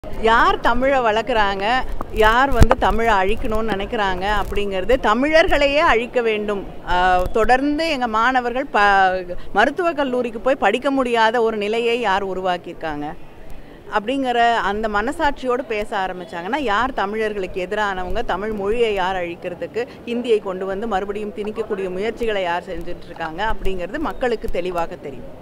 யார் தமிழை வளர்க்குறாங்க யார் வந்து தமிழை அழிக்கணும்னு நினைக்கிறாங்க அப்படிங்கிறது தமிழர்களையே அழிக்க வேண்டும் ஆஹ் தொடர்ந்து எங்கள் மாணவர்கள் ப மருத்துவக் கல்லூரிக்கு போய் படிக்க முடியாத ஒரு நிலையை யார் உருவாக்கியிருக்காங்க அப்படிங்கிற அந்த மனசாட்சியோடு பேச ஆரம்பிச்சாங்கன்னா யார் தமிழர்களுக்கு எதிரானவங்க தமிழ் மொழியை யார் அழிக்கிறதுக்கு ஹிந்தியை கொண்டு வந்து மறுபடியும் திணிக்கக்கூடிய முயற்சிகளை யார் செஞ்சுட்டு இருக்காங்க அப்படிங்கிறது மக்களுக்கு தெளிவாக தெரியும்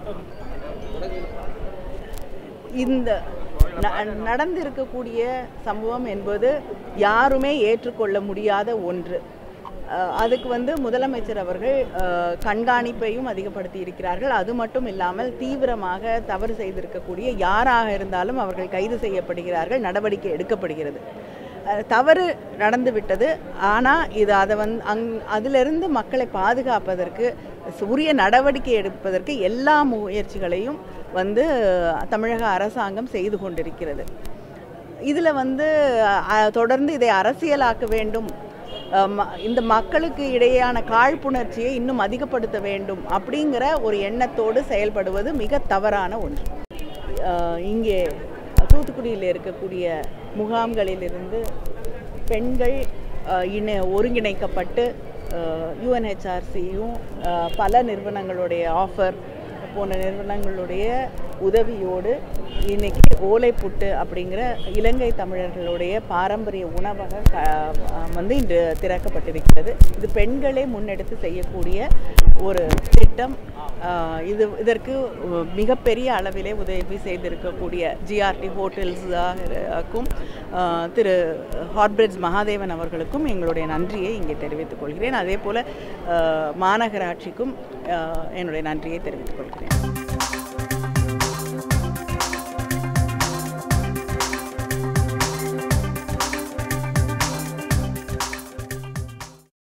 இந்த ந- நடந்திருக்கக்கூடிய சம்பவம் என்பது யாருமே ஏற்றுக்கொள்ள முடியாத ஒன்று அஹ் அதுக்கு வந்து முதலமைச்சர் அவர்கள் அஹ், கண்காணிப்பையும் அதிகப்படுத்தி இருக்கிறார்கள் அது மட்டும் இல்லாமல் தீவிரமாக தவறு செய்திருக்கக்கூடிய யாராக இருந்தாலும் அவர்கள் கைது செய்யப்படுகிறார்கள் நடவடிக்கை எடுக்கப்படுகிறது அஹ், தவறு நடந்து விட்டது ஆனால் இது அதை வந் அங் அதிலிருந்து மக்களை பாதுகாப்பதற்கு உரிய நடவடிக்கை எடுப்பதற்கு எல்லா முயற்சிகளையும் வந்து தமிழக அரசாங்கம் செய்து கொண்டிருக்கிறது இதில் வந்து அஹ், தொடர்ந்து இதை அரசியலாக்க வேண்டும் அஹ், ம- இந்த மக்களுக்கு இடையேயான காழ்ப்புணர்ச்சியை இன்னும் அதிகப்படுத்த வேண்டும் அப்படிங்கிற ஒரு எண்ணத்தோடு செயல்படுவது மிக தவறான ஒன்று அஹ், இங்கே தூத்துக்குடியில் இருக்கக்கூடிய முகாம்களிலிருந்து பெண்கள் அஹ், இணை ஒருங்கிணைக்கப்பட்டு யுஎன்ஹெச்ஆர்சியும் பல நிறுவனங்களுடைய ஆஃபர் போன்ற நிறுவனங்களுடைய உதவியோடு இன்னைக்கு ஓலைப்புட்டு அப்படிங்கிற இலங்கை தமிழர்களுடைய பாரம்பரிய உணவக க- அஹ் வந்து இன்று திறக்கப்பட்டிருக்கிறது இது பெண்களே முன்னெடுத்து செய்யக்கூடிய ஒரு திட்டம் அஹ் இது இதற்கு மிகப்பெரிய அளவிலே உதவி செய்திருக்கக்கூடிய ஜிஆர்டி ஹோட்டல்ஸாகும் திரு ஹார்பிரிட்ஜ் மகாதேவன் அவர்களுக்கும் எங்களுடைய நன்றியை இங்கே தெரிவித்துக் கொள்கிறேன் அதே போல் மாநகராட்சிக்கும் அஹ், என்னுடைய நன்றியை தெரிவித்துக் கொள்கிறேன்